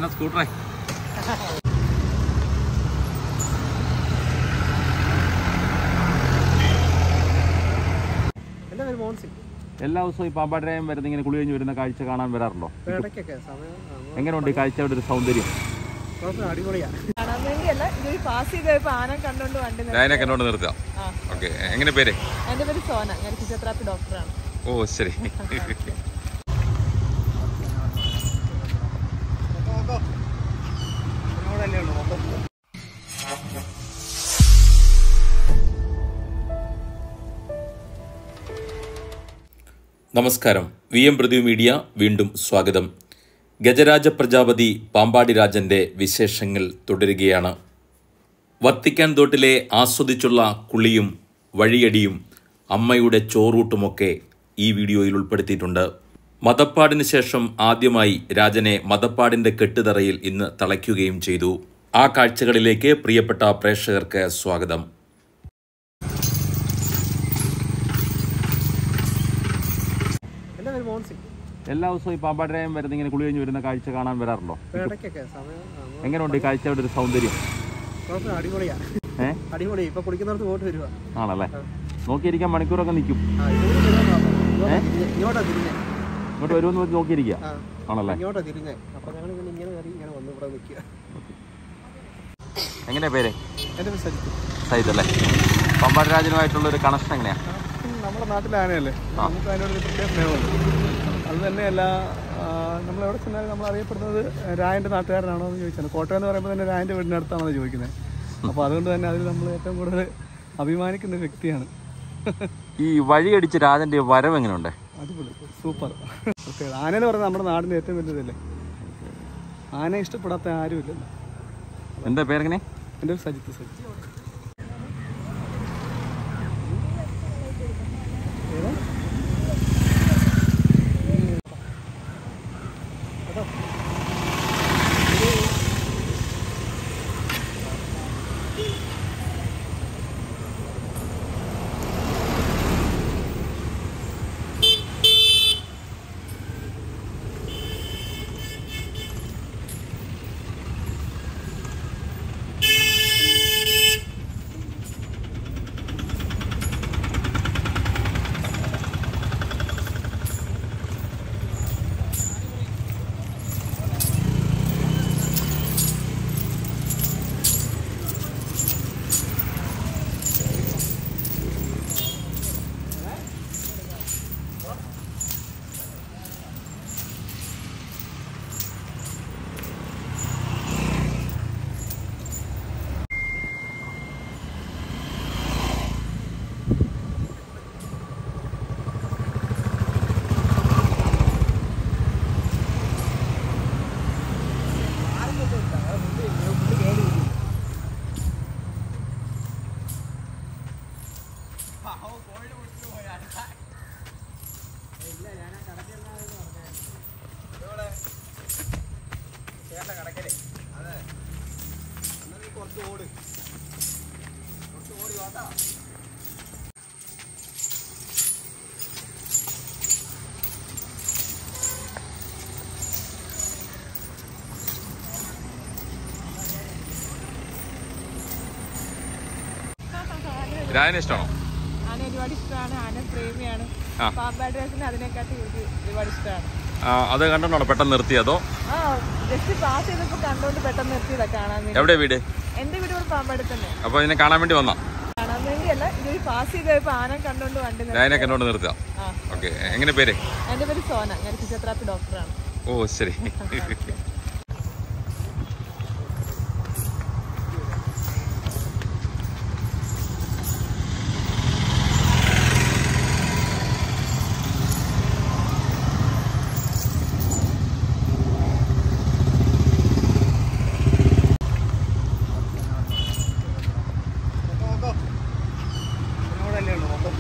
തന്നെ സ്കൂട്ടറേ എൻ്റെ പേര് മോൻസി എല്ലാ ദിവസവും ഈ പാമ്പാട്ടരായം വരുന്ന ഇങ്ങനെ കുളി കഴിഞ്ഞ് വരുന്ന കാഴ്ച കാണാൻ വരാറുണ്ടോ ഇടയ്ക്കൊക്കെ സമയം ആ, എങ്ങനെയുണ്ട് ഈ കാഴ്ചയുടെ ഒരു സൗന്ദര്യം കുഴപ്പമില്ല അടിപൊളിയാണ് കാണാൻ വേണ്ടിയല്ല ഇതൊരു പാസ് ചെയ്ത് പോയപ്പോ ആന കണ്ടോണ്ട് വണ്ടി നിർത്തി. രായനെ കണ്ടോണ്ട് നിർത്തുക ആ. ഓക്കെ എങ്ങനെ പേര് എന്റെ പേര് സോന ഞാൻ ഫിസിയോതെറാപ്പി ഡോക്ടറാണ് ഓ ശരി ഇതിനോടല്ലേ ഉള്ളൂ മൊത്തം നമസ്കാരം വി എം പൃഥ്വി മീഡിയ വീണ്ടും സ്വാഗതം ഗജരാജ പ്രജാപതി പാമ്പാടി രാജന്റെ വിശേഷങ്ങൾ തുടരുകയാണ് വത്തിക്കാൻ തോട്ടിലെ ആസ്വദിച്ചുള്ള കുളിയും വഴിയടിയും അമ്മയുടെ ചോറൂട്ടുമൊക്കെ ഈ വീഡിയോയിൽ ഉൾപ്പെടുത്തിയിട്ടുണ്ട് മതപ്പാടിന് ശേഷം ആദ്യമായി രാജനെ മതപ്പാടിന്റെ കെട്ടുതറയിൽ ഇന്ന് തളയ്ക്കുകയും ചെയ്തു ആ കാഴ്ചകളിലേക്ക് പ്രിയപ്പെട്ട പ്രേക്ഷകർക്ക് സ്വാഗതം എൻ്റെ പേര് മോൻസി എല്ലാ ദിവസവും ഈ പാമ്പാട്ടരായം വരുന്ന ഇങ്ങനെ കുളി കഴിഞ്ഞ് വരുന്ന കാഴ്ച കാണാൻ വരാറുണ്ടോ ഇടയ്ക്കൊക്കെ സമയം ആ, എങ്ങനെയുണ്ട് ഈ കാഴ്ചയുടെ ഒരു സൗന്ദര്യം കുഴപ്പമില്ല അടിപൊളിയാണ് ഏ അടിപൊളി ഇപ്പൊ കുളിക്കുന്നിടത്ത് പോയിട്ട് വരുവാ ആണല്ലേ നോക്കിയിരിക്കാൻ മണിക്കൂറൊക്കെ നിൽക്കും ആ ഇതുകൂടി വരുവാ ഇങ്ങോട്ടാ തിരിഞ്ഞെ ഇങ്ങോട്ടാ തിരിഞ്ഞെ ഇങ്ങോട്ട് വരുമെന്ന് വെച്ച് നോക്കിയിരിക്കുക ആ ആണല്ലേ ഇങ്ങോട്ടാ തിരിഞ്ഞെ അപ്പൊ ഞങ്ങൾ ഇങ്ങനെ ഇങ്ങനെ കയറി ഇങ്ങനെ വന്ന് ഇവിടെ നിൽക്കുക എങ്ങനെയാ പേര് എൻ്റെ പേര് സജിത്ത് സൈത് അല്ലേ പാമ്പാട്ടരാജനുമായിട്ടുള്ള ഒരു കണക്ഷൻ എങ്ങനെയാ നമ്മുടെ നാട്ടിലെ ആനയല്ലേ നമുക്ക് അതിനോട് ഒരു പ്രത്യേക സ്നേഹമുണ്ട് അത് തന്നെയല്ല നമ്മൾ എവിടെ ചെന്നാലും നമ്മൾ അറിയപ്പെടുന്നത് രായൻ്റെ നാട്ടുകാരനാണോ എന്ന് ചോദിച്ചാൽ കോട്ടയം എന്ന് പറയുമ്പോൾ തന്നെ രായൻ്റെ വീടിനടുത്താണോ ചോദിക്കുന്നത് അപ്പോൾ അതുകൊണ്ട് തന്നെ അതിൽ നമ്മൾ ഏറ്റവും കൂടുതൽ അഭിമാനിക്കുന്ന ഒരു വ്യക്തിയാണ് ഈ വഴിയടിച്ച് രാജന്റെ വരവ് എങ്ങനെയുണ്ട് അടിപൊളി സൂപ്പർ ഓക്കെ ആനയെന്ന് പറയുന്നത് നമ്മുടെ നാടിൻ്റെ ഏറ്റവും വലിയതല്ലേ ആനയെ ഇഷ്ടപ്പെടാത്ത ആരുമില്ലല്ലോ എന്താ പേരെങ്ങനെ എൻ്റെ ഒരു സജിത്ത് സജിത്ത് രാജനെ ഇഷ്ടമാണോ ആന ഒരുപാട് ഇഷ്ടമാണ് ആന പ്രേമിയാണ് ആ. പാമ്പാട്ടേഴ്സിന് അതിനെക്കാട്ടി എനിക്ക് ഒരുപാട് ഇഷ്ടമാണ് ആ, അത് കണ്ടോണോ പെട്ടെന്ന് നിർത്തിയതോ ആ ജസ്റ്റ് പാസ് ചെയ്തപ്പോ കണ്ടോണ്ട് പെട്ടെന്ന് നിർത്തിയതാ കാണാൻ വേണ്ടി എവിടെ വീട് എന്റെ വീട് ഇവിടെ പാമ്പാടി തന്നെ അപ്പൊ ഇതിനെ കാണാൻ വേണ്ടി വന്നാ കാണാൻ വേണ്ടിയല്ല ഇതൊരു പാസ് ചെയ്ത് പോയപ്പോ ആന കണ്ടോണ്ട് വണ്ടി നിർത്തി. രായനെ കണ്ടോണ്ട് നിർത്തുക ആ ഓക്കെ എങ്ങനെ പേര് എന്റെ പേര് സോന ഞാൻ ഫിസിയോതെറാപ്പി ഡോക്ടറാണ് ഓ ശരി ഇതിനോടല്ലേ ഉള്ളൂ മൊത്തം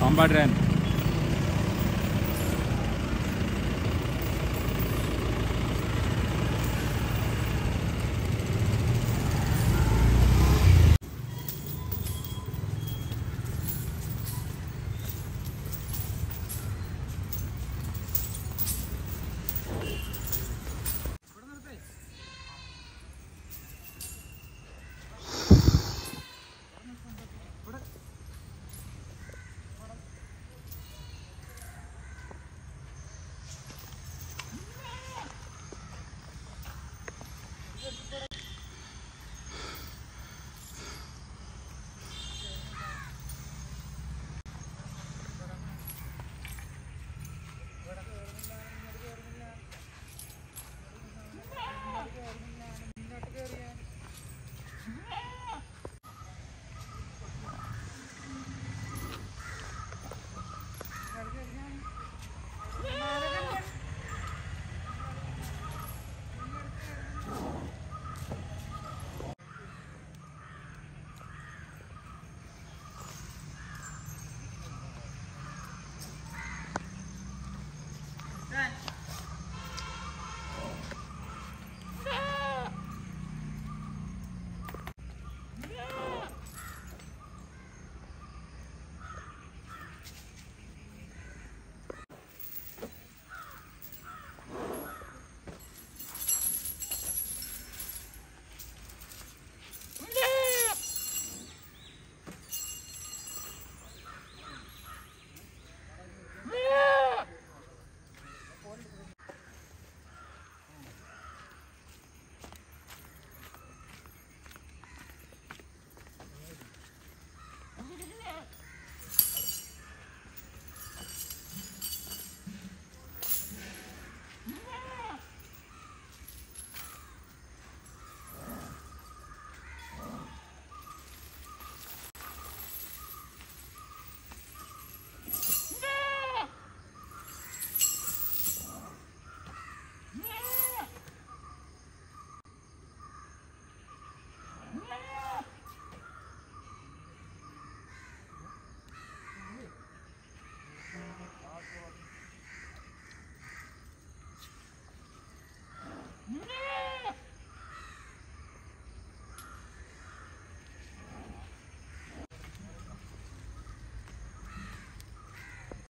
പാമ്പാടി രായൻ